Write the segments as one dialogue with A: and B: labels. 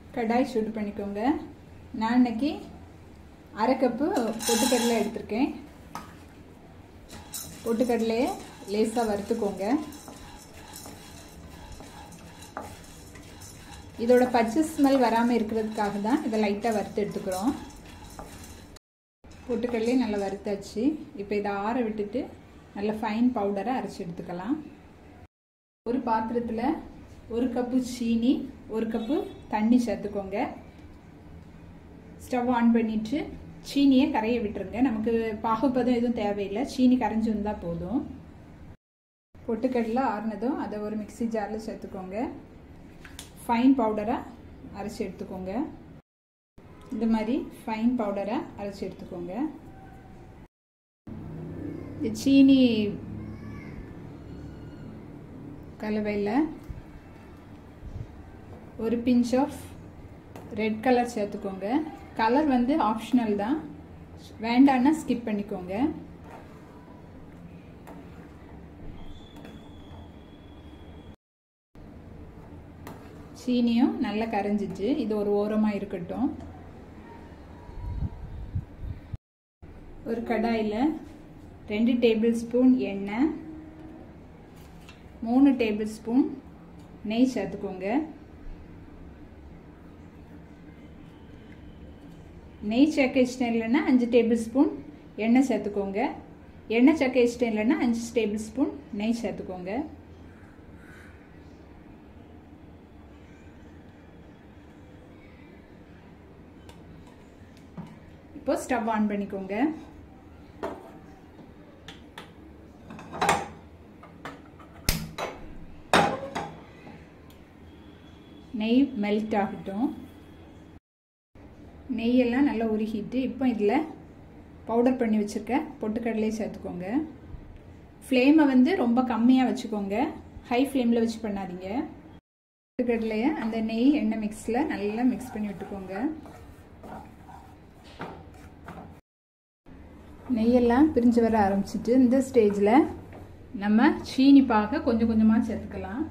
A: கடாய் சூடு பண்ணிக்கோங்க நான் இன்னைக்கு அரை கப்பு பொட்டுக்கடலை எடுத்திருக்கேன் பொட்டுக்கடலையை லேசாக வறுத்துக்கோங்க இதோட பச்சை ஸ்மெல் வராமல் இருக்கிறதுக்காக தான் இதை லைட்டாக வறுத்து எடுத்துக்கிறோம் பொட்டுக்கடலையும் நல்லா வறுத்தாச்சு இப்போ இதை ஆற விட்டுட்டு நல்ல ஃபைன் பவுடரை அரைச்சி எடுத்துக்கலாம் ஒரு பாத்திரத்தில் ஒரு கப்பு சீனி ஒரு கப்பு தண்ணி சேர்த்துக்கோங்க ஸ்டவ் ஆன் பண்ணிவிட்டு சீனியை கரைய விட்டுருங்க நமக்கு பாகுப்பதம் எதுவும் தேவையில்லை சீனி கரைஞ்சி வந்தால் போதும் பொட்டுக்கடலை ஆறுனதும் அதை ஒரு மிக்சி ஜாரில் சேர்த்துக்கோங்க ஃபைன் பவுடரை அரைச்சி எடுத்துக்கோங்க இந்த மாதிரி ஃபைன் பவுடரை அரைச்சி எடுத்துக்கோங்க சீனி கலவையில் ஒரு பிஞ்ச் ஆஃப் ரெட் கலர் சேர்த்துக்கோங்க கலர் வந்து ஆப்ஷனல் தான் வேண்டான்னா ஸ்கிப் பண்ணிக்கோங்க சீனியும் நல்லா கரைஞ்சிச்சு இது ஒரு ஓரமாக இருக்கட்டும் ஒரு கடாயில் ரெண்டு டேபிள் ஸ்பூன் எண்ணெய் மூணு டேபிள் ஸ்பூன் நெய் சேர்த்துக்கோங்க நெய் சேர்க்க இஷ்டம் இல்லைன்னா அஞ்சு டேபிள் ஸ்பூன் எண்ணெய் சேர்த்துக்கோங்க எண்ணெய் சேர்க்க இஷ்டம் இல்லைன்னா அஞ்சு டேபிள் ஸ்பூன் நெய் சேர்த்துக்கோங்க இப்போ ஸ்டவ் ஆன் பண்ணிக்கோங்க நெய் மெல்ட் ஆகட்டும் நெய்யெல்லாம் நல்லா உருகிட்டு இப்போ இதில் பவுடர் பண்ணி வச்சுருக்க பொட்டுக்கடலையை சேர்த்துக்கோங்க ஃப்ளேமை வந்து ரொம்ப கம்மியாக வச்சுக்கோங்க ஹை ஃப்ளேமில் வச்சு பண்ணாதீங்க பொட்டுக்கடலையை அந்த நெய் எண்ணெய் மிக்ஸில் நல்லா மிக்ஸ் பண்ணி விட்டுக்கோங்க நெய்யெல்லாம் பிரிஞ்சு வர ஆரம்பிச்சிட்டு இந்த ஸ்டேஜில் நம்ம சீனி பாக கொஞ்சம் கொஞ்சமாக சேர்த்துக்கலாம்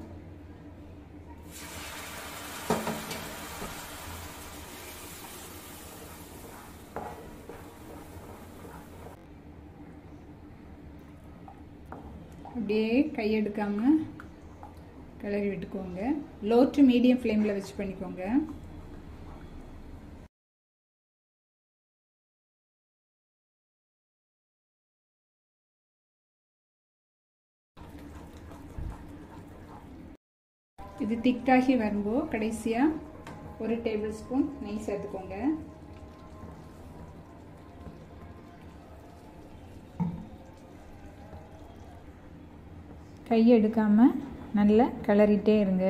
A: அப்படியே கையெடுக்காமல் கிளறி விட்டுக்கோங்க லோ டு மீடியம் ஃப்ளேமில் வச்சு பண்ணிக்கோங்க இது திக்காகி வரும்போது கடைசியாக ஒரு டேபிள் ஸ்பூன் நெய் சேர்த்துக்கோங்க கையை எடுக்காமல் நல்லா கிளறிட்டே இருங்க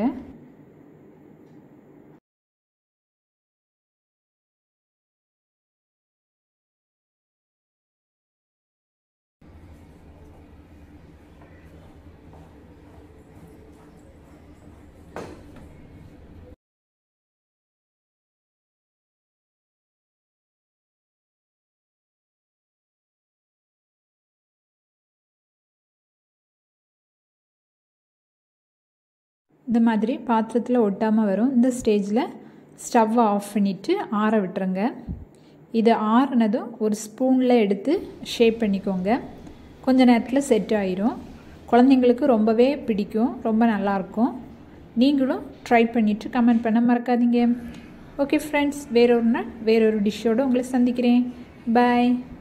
A: இந்த மாதிரி பாத்திரத்தில் ஒட்டாமல் வரும் இந்த ஸ்டேஜில் ஸ்டவ்வை ஆஃப் பண்ணிவிட்டு ஆற விட்டுருங்க இது ஆறுனதும் ஒரு ஸ்பூனில் எடுத்து ஷேப் பண்ணிக்கோங்க கொஞ்ச நேரத்தில் செட் ஆயிரும் குழந்தைங்களுக்கு ரொம்பவே பிடிக்கும் ரொம்ப நல்லாயிருக்கும் நீங்களும் ட்ரை பண்ணிவிட்டு கமெண்ட் பண்ண மறக்காதீங்க ஓகே ஃப்ரெண்ட்ஸ் வேறொரு நாள் வேறொரு டிஷ்ஷோடு உங்களை சந்திக்கிறேன் பாய்